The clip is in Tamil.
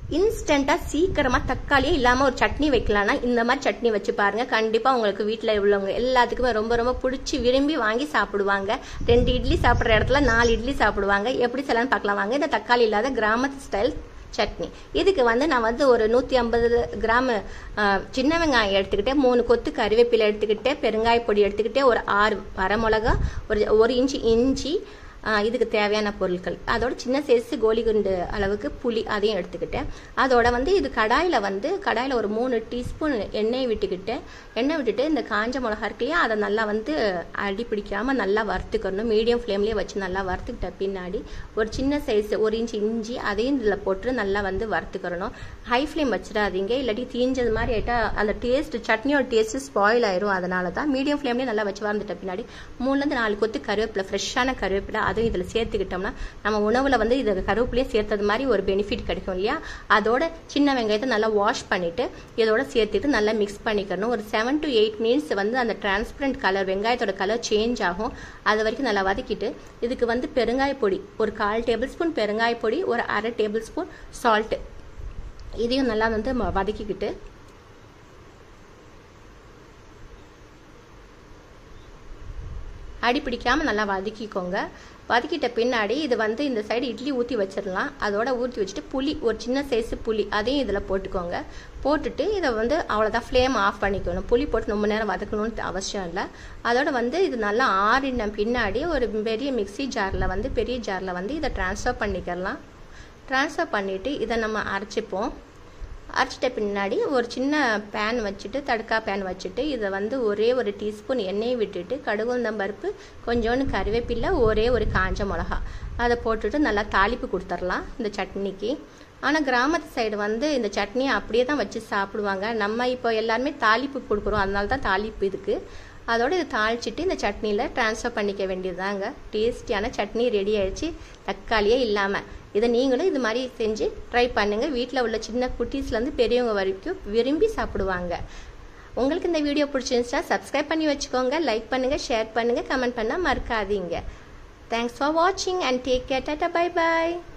இன்ஸ்டண்ட்டாக சீக்கிரமாக தக்காளியே இல்லாமல் ஒரு சட்னி வைக்கலாம்னா இந்த மாதிரி சட்னி வச்சு பாருங்க கண்டிப்பாக உங்களுக்கு வீட்டில் உள்ளவங்க எல்லாத்துக்குமே ரொம்ப ரொம்ப பிடிச்சி விரும்பி வாங்கி சாப்பிடுவாங்க ரெண்டு இட்லி சாப்பிட்ற இடத்துல நாலு இட்லி சாப்பிடுவாங்க எப்படி செய்யலாம்னு பார்க்கலாம் வாங்க இந்த தக்காளி இல்லாத கிராமத்து ஸ்டைல் சட்னி இதுக்கு வந்து நான் வந்து ஒரு நூற்றி ஐம்பது கிராம் சின்ன வெங்காயம் எடுத்துக்கிட்டேன் மூணு கொத்து கறிவேப்பிலை எடுத்துக்கிட்டேன் பெருங்காய பொடி எடுத்துக்கிட்டேன் ஒரு ஆறு வரமிளகா ஒரு ஒரு இன்ச்சு இஞ்சி இதுக்கு தேவையான பொருட்கள் அதோட சின்ன சைஸ் கோலி குண்டு அளவுக்கு புளி அதையும் எடுத்துக்கிட்டேன் அதோட வந்து இது கடாயில் வந்து கடாயில் ஒரு மூணு டீஸ்பூன் எண்ணெய் விட்டுக்கிட்டேன் எண்ணெய் விட்டுட்டு இந்த காஞ்ச மிளகா இருக்கையே அதை நல்லா வந்து அடி பிடிக்காமல் நல்லா வறுத்துக்கணும் மீடியம் ஃப்ளேம்லேயே வச்சு நல்லா வறுத்துக்கிட்ட பின்னாடி ஒரு சின்ன சைஸ் ஒரு இன்ச் இஞ்சி அதையும் இதில் போட்டு நல்லா வந்து வறுத்துக்கிறணும் ஹை ஃப்ளேம் வச்சிடாதீங்க இல்லாட்டி தீஞ்சது மாதிரி ஆகிட்டா அந்த டேஸ்ட் சட்னியோட டேஸ்ட் ஸ்பாயில் ஆயிரும் அதனால தான் மீடியம் ஃப்ளேம்லேயே நல்லா வச்சு வறுந்துட்ட பின்னாடி மூணுலேருந்து நாலு கொத்து கருவேப்பிலை ஃப்ரெஷ்ஷான கருவேப்பிலை அதுவும் இதில் சேர்த்துக்கிட்டோம்னா நம்ம உணவில் வந்து இது கருவேப்பிலையே சேர்த்தது மாதிரி ஒரு பெனிஃபிட் கிடைக்கும் இல்லையா அதோட சின்ன வெங்காயத்தை நல்லா வாஷ் பண்ணிவிட்டு இதோட சேர்த்துட்டு நல்லா மிக்ஸ் பண்ணிக்கணும் ஒரு செவன் டு எயிட் மினிட்ஸ் வந்து அந்த டிரான்ஸ்பரண்ட் கலர் வெங்காயத்தோட கலர் சேஞ்ச் ஆகும் அது வரைக்கும் நல்லா வதக்கிட்டு இதுக்கு வந்து பெருங்காய பொடி ஒரு கால் டேபிள் ஸ்பூன் பெருங்காய பொடி ஒரு அரை டேபிள் ஸ்பூன் சால்ட்டு இதையும் நல்லா வந்து வதக்கிக்கிட்டு அடி பிடிக்காமல் நல்லா வதக்கிக்கோங்க வதக்கிட்ட பின்னாடி இது வந்து இந்த சைடு இட்லி ஊற்றி வச்சிடலாம் அதோட ஊற்றி வச்சுட்டு புளி ஒரு சின்ன சைஸு புளி அதையும் இதில் போட்டுக்கோங்க போட்டுட்டு இதை வந்து அவ்வளோதான் ஃப்ளேம் ஆஃப் பண்ணிக்கணும் புளி போட்டு ரொம்ப நேரம் வதக்கணும்னு அவசியம் இல்லை அதோட வந்து இது நல்லா ஆறின பின்னாடி ஒரு பெரிய மிக்சி ஜாரில் வந்து பெரிய ஜாரில் வந்து இதை ட்ரான்ஸ்ஃபர் பண்ணிக்கலாம் ட்ரான்ஸ்ஃபர் பண்ணிவிட்டு இதை நம்ம அரைச்சிப்போம் அரைச்சிட்ட பின்னாடி ஒரு சின்ன பேன் வச்சுட்டு தடுக்கா பேன் வச்சுட்டு இதை வந்து ஒரே ஒரு டீஸ்பூன் எண்ணெய் விட்டுட்டு கடுகுந்தம் பருப்பு கொஞ்சோண்டு கருவேப்பில்லை ஒரே ஒரு காஞ்ச மிளகா அதை போட்டுட்டு நல்லா தாளிப்பு கொடுத்துர்லாம் இந்த சட்னிக்கு ஆனால் கிராமத்து சைடு வந்து இந்த சட்னியை அப்படியே தான் வச்சு சாப்பிடுவாங்க நம்ம இப்போ எல்லாருமே தாளிப்பு கொடுக்குறோம் அதனால தான் தாளிப்பு இதுக்கு அதோட இதை தாளிச்சிட்டு இந்த சட்னியில் ட்ரான்ஸ்ஃபர் பண்ணிக்க வேண்டியதுதாங்க டேஸ்டியான சட்னி ரெடி ஆயிடுச்சு தக்காளியே இல்லாமல் இதை நீங்களும் இது மாதிரி செஞ்சு ட்ரை பண்ணுங்கள் வீட்டில் உள்ள சின்ன குட்டீஸ்லேருந்து பெரியவங்க வரைக்கும் விரும்பி சாப்பிடுவாங்க உங்களுக்கு இந்த வீடியோ பிடிச்சிருந்துச்சா சப்ஸ்கிரைப் பண்ணி வச்சுக்கோங்க லைக் பண்ணுங்கள் ஷேர் பண்ணுங்கள் கமெண்ட் பண்ணால் மறக்காதீங்க தேங்க்ஸ் ஃபார் வாட்சிங் and take care tata bye bye